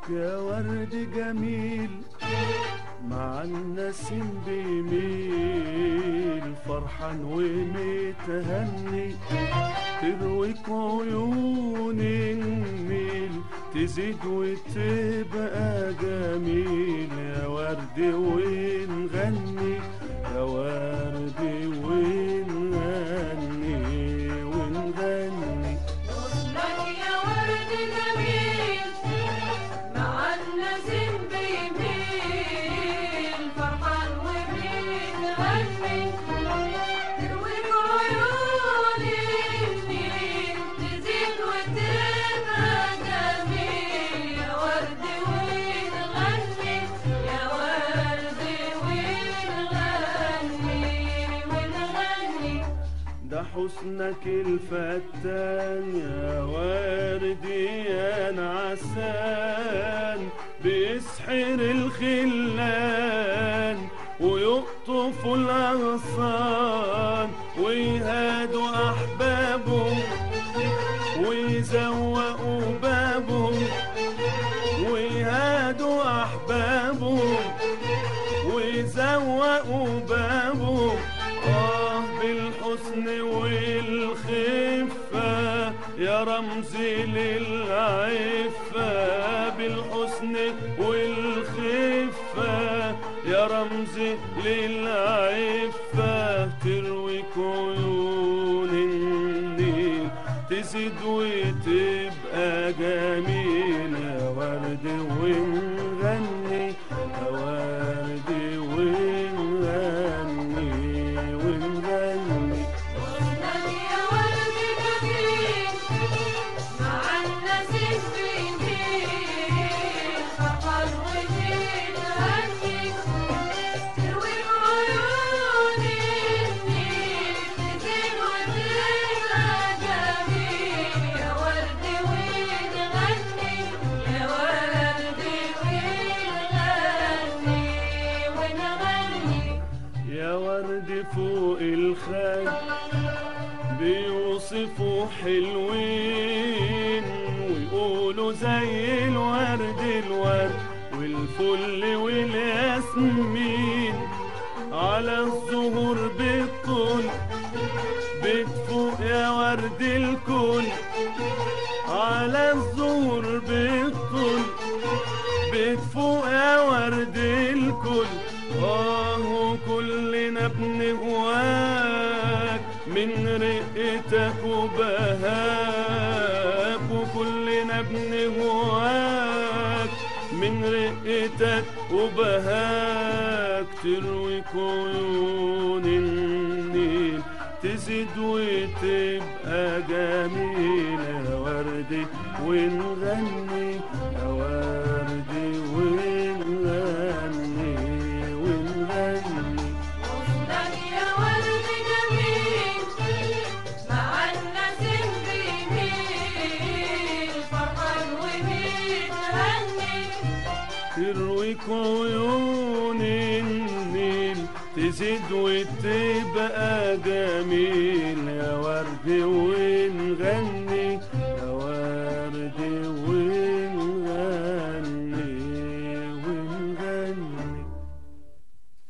يا ورد جميل مع النسيم بيميل فرحان ومتهني ترويك عيون النيل تزيد وتبقى جميل يا ورد ونغني يا ورد ونغني ونغني حسنك يا ورد جميل مع النسيم بيميل فرحان وبيتغني ترويك عيون النيل تزيد وتبقى جميل يا ورد ونغني يا ورد ونغني ونغني ده حسنك الفتان يا وردي يا نعسان بيسحر الخلان ويقطف الأغصان ويهادوا أحبابهم ويزوقوا بابهم ويهادوا أحبابهم ويزوقوا بابه آه بالحسن والخفة يا رمز للعفة بالحسن والخفة يا رمز للعفة ترويك عيون النيل تزيد وتبقى جميل يا ورد ونغني يا ورد ونغني ونغني حسنك يا ورد جميل مع النسيم بيميل فرحان وبيتهني تروي عيون النيل تزيد وتبقى جميل يا ورد ونغني يا ورد ونغني ونغني يا ورد فوق الخيل بيوصفوا حلوين ويقولوا زي الورد الورد والفل والياسمين على الزهور بالطول بتفوق يا ورد الكل على الزهور بالطول بتفوق يا ورد الكل اه كلنا بنهواك من رقتك وبهاك وكلنا بنهواك من رقتك وبهاك ترويك عيون النيل تزيد وتبقى جميل يا وردي ونغني يا وردي ونغني ونغني حسنك يا ورد جميل مع النسيم بيميل فرحان وبيتهني ترويك عيون النيل تزيد وتبقى جميل يا ورد ونغني